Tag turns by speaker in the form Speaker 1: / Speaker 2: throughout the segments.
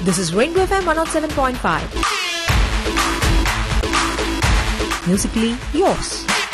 Speaker 1: This is Rainbow FM 107.5. Musically yours.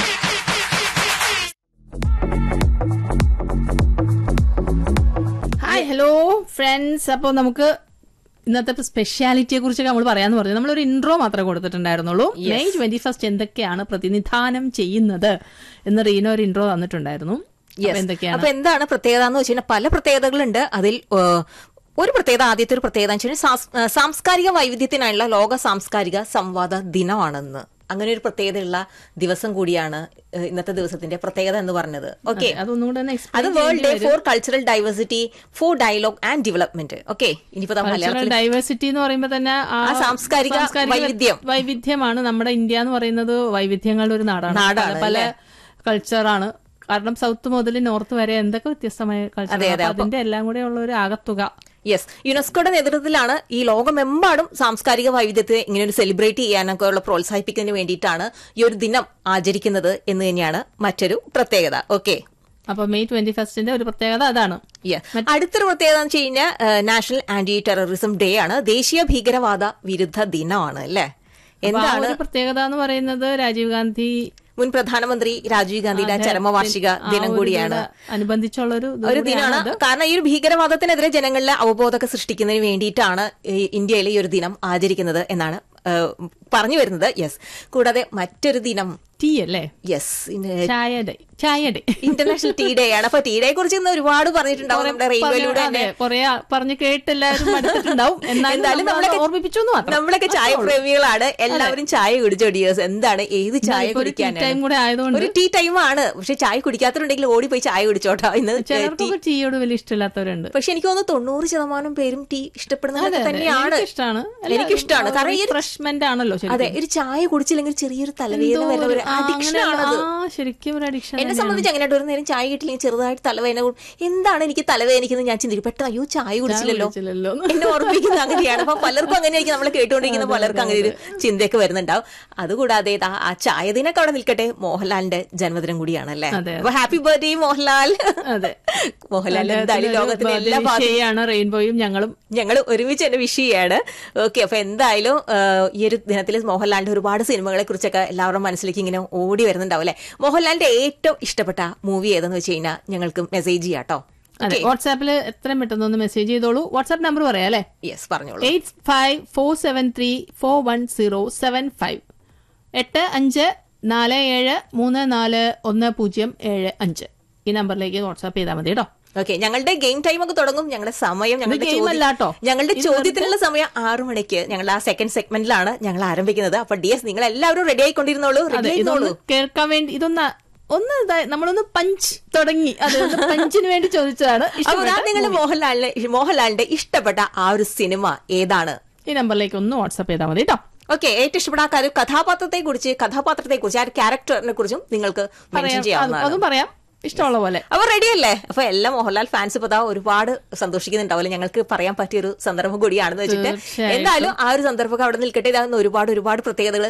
Speaker 2: Hi hello friends അപ്പോൾ നമുക്ക് ഇന്നത്തെ സ്പെഷ്യാലിറ്റിയെ കുറിച്ചൊക്കെ നമ്മൾ പറയാന്ന് പറഞ്ഞു നമ്മളൊരു ഇൻട്രോ മാത്രമേ കൊടുത്തിട്ടുണ്ടായിരുന്നുള്ളൂ മെയ് ട്വന്റി ഫസ്റ്റ് എന്തൊക്കെയാണ് പ്രതിനിധാനം ചെയ്യുന്നത് എന്ന് റീനോ ഒരു ഇൻട്രോ തന്നിട്ടുണ്ടായിരുന്നു
Speaker 3: Yes.
Speaker 2: അപ്പൊ എന്തൊക്കെയാണ്
Speaker 3: അപ്പൊ എന്താണ് പ്രത്യേകത എന്ന് വെച്ച് കഴിഞ്ഞാൽ പല പ്രത്യേകതകളുണ്ട് അതിൽ ഏഹ്, ഒരു പ്രത്യേകത ആദ്യത്തെ ഒരു പ്രത്യേകത എന്ന് വെച്ച് കഴിഞ്ഞാൽ സാംസ്- ഏഹ്, സാംസ്കാരിക വൈവിധ്യത്തിനായുള്ള ലോക സാംസ്കാരിക സംവാദ ദിനമാണെന്ന് അങ്ങനെ ഒരു പ്രത്യേകതയുള്ള ദിവസം കൂടിയാണ് ഏഹ്, ഇന്നത്തെ ദിവസത്തിന്റെ പ്രത്യേകത എന്ന് പറഞ്ഞത് ഓക്കെ
Speaker 2: അതൊന്നും കൂടെ ഒന്ന്
Speaker 3: അത്
Speaker 2: explain
Speaker 3: വേൾഡ് ഡേ
Speaker 2: ചെയ്യേണ്ടി
Speaker 3: for cultural diversity for dialogue and development okay ഇനിയിപ്പോ
Speaker 2: കൾച്ചറൽ
Speaker 3: മലയാളത്തിൽ
Speaker 2: ഡൈവേഴ്സിറ്റി എന്ന് പറയുമ്പോൾ തന്നെ ആ
Speaker 3: ആ സാംസ്കാരിക വൈവിധ്യം.
Speaker 2: വൈവിധ്യമാണ് നമ്മുടെ ഇന്ത്യ എന്ന് പറയുന്നത് വൈവിധ്യങ്ങളുടെ ഒരു നാടാണ്
Speaker 3: നാടാണ്,
Speaker 2: പല- പല കൾച്ചറാണ് കാരണം സൗത്ത് മുതൽ നോർത്ത് വരെ എന്തൊക്കെ വ്യത്യസ്തമായ കൾച്ചർ
Speaker 3: അതെ, അതെ.
Speaker 2: അതിന്റെ എല്ലാം കൂടെ ഉള്ള ഒരു ആകത്തുക
Speaker 3: യെസ് യുനെസ്കോയുടെ നേതൃത്വത്തിലാണ് ഈ ലോകമെമ്പാടും സാംസ്കാരിക വൈവിധ്യത്തെ ഇങ്ങനെ ഒരു സെലിബ്രേറ്റ് ചെയ്യാനൊക്കെ ഉള്ള പ്രോത്സാഹിപ്പിക്കുന്നതിന് വേണ്ടിയിട്ടാണ് ഈ ഒരു ദിനം ആചരിക്കുന്നത് എന്ന് തന്നെയാണ് മറ്റൊരു പ്രത്യേകത ഓക്കെ
Speaker 2: അപ്പൊ മെയ് ട്വന്റി ഫസ്റ്റിന്റെ ഒരു പ്രത്യേകത അതാണ്
Speaker 3: അടുത്തൊരു പ്രത്യേകത എന്ന് വെച്ച് കഴിഞ്ഞാൽ നാഷണൽ ആന്റി ടെററിസം ഡേ ആണ് ദേശീയ ഭീകരവാദ വിരുദ്ധ ദിനമാണ് അല്ലേ
Speaker 2: അപ്പൊ ആ
Speaker 3: എന്താണ്
Speaker 2: ഒരു പ്രത്യേകത എന്ന് പറയുന്നത് രാജീവ് ഗാന്ധി
Speaker 3: മുൻ പ്രധാനമന്ത്രി രാജീവ് ഗാന്ധിയുടെ ചരമവാർഷിക
Speaker 2: ആ
Speaker 3: ദിനം
Speaker 2: ഒരു
Speaker 3: കൂടിയാണ്
Speaker 2: ഇതിന് അനുബന്ധിച്ചുള്ള ഒരു ഇത്
Speaker 3: ഒരു
Speaker 2: കൂടിയാണ്
Speaker 3: ദിനമാണ് കാരണം ഈ ഒരു ഭീകരവാദത്തിനെതിരെ ജനങ്ങളിലെ അവബോധമൊക്കെ സൃഷ്ടിക്കുന്നതിന് വേണ്ടിയിട്ടാണ് ഈ ഇന്ത്യയിൽ ഈ ഒരു ദിനം ആചരിക്കുന്നത് എന്നാണ് ഏഹ്, പറഞ്ഞു വരുന്നത് യെസ് കൂടാതെ മറ്റൊരു ദിനം
Speaker 2: ടീ അല്ലേ
Speaker 3: യെസ്
Speaker 2: ചായ ഡേ ചായ ഡേ
Speaker 3: ഇന്റർനാഷണൽ ടീ ഡേ ആണ് അപ്പൊ ടീ ഡേ കുറിച്ച് ഇന്ന് ഒരുപാട് പറഞ്ഞിട്ടുണ്ടാവും നമ്മുടെ റെയിൽവേയിലൂടെ തന്നെ
Speaker 2: കൊറേ പറഞ്ഞു കേട്ട് എല്ലാവരും മടുത്തിട്ടുണ്ടാവും എന്നാലും
Speaker 3: എന്തായാലും
Speaker 2: നമ്മളത്
Speaker 3: നമ്മളൊക്കെ
Speaker 2: ഓർമ്മിപ്പിച്ചു എന്ന് മാത്രം
Speaker 3: നമ്മളൊക്കെ ചായ പ്രേമികളാണ് എല്ലാവരും ചായ കുടിച്ചോ ഡിയേഴ്സ് എന്താണ് ഏത് ചായ
Speaker 2: ഇപ്പൊ ഒരു tea time കൂടെ ആയതുകൊണ്ട്
Speaker 3: ഒരു ടീ ടൈം ആണ് പക്ഷെ ചായ കുടിക്കാത്തവരുണ്ടെങ്കിൽ ഓടി പോയി ചായ കുടിച്ചോട്ടോ ഇന്ന് ടീ
Speaker 2: ചിലർക്കൊക്കെ ടീയോട് വലിയ ഇഷ്ടമില്ലാത്തവരുണ്ട്
Speaker 3: പക്ഷെ എനിക്ക് തോന്നുന്നു തൊണ്ണൂറ് ശതമാനം പേരും ടീ ഇഷ്ടപ്പെടുന്നവരൊക്കെ തന്നെയാണ്
Speaker 2: ഇഷ്ടമാണ്
Speaker 3: എനിക്കിഷ്ടമാണ് കാരണം ഈ ഒരു-
Speaker 2: റിഫ്രഷ്മെന്റ് ആണല്ലോ ശരിക്കും.
Speaker 3: അതെ ഒരു ചായ കുടിച്ചില്ലെങ്കിൽ ചെറിയൊരു തലവേദന
Speaker 2: എന്തോ
Speaker 3: വരുന്ന
Speaker 2: ഒരു-
Speaker 3: ഒരു
Speaker 2: ആ,
Speaker 3: അഡിക്ഷൻ
Speaker 2: അങ്ങനെ
Speaker 3: ആണത്
Speaker 2: ആ ശരിക്കും ഒരു അഡിക്ഷൻ
Speaker 3: എന്നെ സംബന്ധിച്ച് അങ്ങനെയായിട്ട് ഒരു നേരം ചായ കിട്ടില്ലെങ്കിൽ ചെറുതായിട്ട് തലവേദന കൂടും. എന്താണ് എനിക്ക് തലവേദനിക്കുന്നത് ഞാൻ ചിന്തിക്കും പെട്ടെന്ന് അയ്യോ ചായ കുടിച്ചില്ലല്ലോ
Speaker 2: കുടിച്ചില്ലല്ലോ.
Speaker 3: എന്നെ ഓർമ്മിക്കുന്നത് അങ്ങനെയാണ് അപ്പൊ പലർക്കും അങ്ങനെയായിരിക്കും നമ്മളെ കേട്ടുകൊണ്ടിരിക്കുന്ന പലർക്കും അങ്ങനെ ഒരു ചിന്തയൊക്കെ വരുന്നുണ്ടാവും അതുകൂടാതെ ദാ ആ ചായ ദിനൊക്കെ അവിടെ നിൽക്കട്ടെ മോഹൻലാലിന്റെ ജന്മദിനം കൂടിയാണല്ലേ
Speaker 2: അതെ,
Speaker 3: അപ്പൊ ഹാപ്പി ബർത്ത്ഡേ മോഹൻലാൽ
Speaker 2: അതെ
Speaker 3: മോഹൻലാൽ എന്തായാലും ലോകത്തിന്റെ എല്ലാ ഭാഗത്തും
Speaker 2: വിഷയാണ് റെയിൻബോയും ഞങ്ങളും
Speaker 3: ഞങ്ങൾ ഒരുമിച്ച് തന്നെ വിഷ് ചെയ്യാണ് ഓക്കെ അപ്പൊ എന്തായാലും ആ, ഈ ഒരു ദിനത്തിൽ മോഹൻലാലിന്റെ ഒരുപാട് സിനിമകളെ കുറിച്ചൊക്കെ എല്ലാവരുടെ മനസ്സിലേക്ക് ഇങ്ങനെ ഓടി വരുന്നുണ്ടാവും അല്ലെ മോഹൻലാലിന്റെ ഏറ്റവും ഇഷ്ടപ്പെട്ട മൂവി ഏതെന്ന് വെച്ച് കഴിഞ്ഞാൽ ഞങ്ങൾക്ക് മെസ്സേജ് ചെയ്യാട്ടോ
Speaker 2: അതെ വാട്സാപ്പിൽ എത്രയും പെട്ടെന്ന് ഒന്ന് മെസ്സേജ് ചെയ്തോളൂ വാട്സാപ്പ് നമ്പർ പറയാം അല്ലേ
Speaker 3: യെസ് പറഞ്ഞോളൂ
Speaker 2: eight five four seven three four one zero seven five എട്ട് അഞ്ച് നാല് ഏഴ് മൂന്ന് നാല് ഒന്ന് പൂജ്യം ഏഴ് അഞ്ച് ഈ നമ്പറിലേക്ക് വാട്സാപ്പ് ചെയ്താൽ മതി കേട്ടോ
Speaker 3: ഓക്കെ ഞങ്ങളുടെ ഗെയിം ടൈം ഒക്കെ തുടങ്ങും ഞങ്ങളുടെ സമയം ഞങ്ങളുടെ
Speaker 2: game
Speaker 3: ചോദ്യം-
Speaker 2: അല്ല ട്ടോ.
Speaker 3: ഞങ്ങളുടെ
Speaker 2: ഇത്
Speaker 3: ചോദ്യത്തിനുള്ള സമയം ആറു മണിക്ക് ഞങ്ങൾ ആ സെക്കൻഡ് സെഗ്മെന്റിലാണ് ഞങ്ങൾ ആരംഭിക്കുന്നത് അപ്പൊ ഡി എസ് നിങ്ങൾ എല്ലാവരും റെഡി ആയിക്കൊണ്ടിരുന്നോളൂ റെഡി
Speaker 2: അതെ
Speaker 3: ആയിക്കോളൂ
Speaker 2: ഇതൊന്ന് കേൾക്കാൻ വേണ്ടി ഇതൊന്ന് ഒന്ന് ഇതാ- നമ്മളൊന്ന് പഞ്ച് തുടങ്ങി അതെ ഒന്ന് പഞ്ചിന് വേണ്ടി ചോദിച്ചതാണ്
Speaker 3: അപ്പൊ
Speaker 2: ഇഷ്ടപ്പെട്ട
Speaker 3: നിങ്ങൾ
Speaker 2: movie.
Speaker 3: മോഹൻലാലിനെ മോഹൻലാലിന്റെ ഇഷ്ടപ്പെട്ട ആ ഒരു സിനിമ ഏതാണ്
Speaker 2: ഈ നമ്പറിലേക്ക് ഒന്ന് വാട്സാപ്പ് ചെയ്താൽ മതി കേട്ടോ
Speaker 3: ഓക്കെ ഏറ്റവും ഇഷ്ടപ്പെട്ട ആ കാര്യം കഥാപാത്രത്തെ കുറിച്ച് കഥാപാത്രത്തെ കുറിച്ച് ആ ഒരു ക്യാരക്ടറിനെ കുറിച്ചും നിങ്ങൾക്ക് മെൻഷൻ
Speaker 2: പറയാം അത്
Speaker 3: ചെയ്യാവുന്നതാണ്
Speaker 2: അതും പറയാം ഇഷ്ടമുള്ള പോലെ
Speaker 3: അപ്പൊ റെഡി അല്ലേ അപ്പൊ എല്ലാ മോഹൻലാൽ ഫാൻസ് ഇപ്പൊ ദാ ഒരുപാട് സന്തോഷിക്കുന്നുണ്ടാവില്ല ഞങ്ങൾക്ക് പറയാൻ പറ്റിയ ഒരു സന്ദർഭം കൂടിയാണെന്ന് വെച്ചിട്ട്
Speaker 2: തീർച്ചയായിട്ടും.
Speaker 3: എന്തായാലും ആ ഒരു സന്ദർഭം അവിടെ നിൽക്കട്ടെ ഇതാകുന്ന ഒരുപാട് ഒരുപാട് പ്രത്യേകതകൾ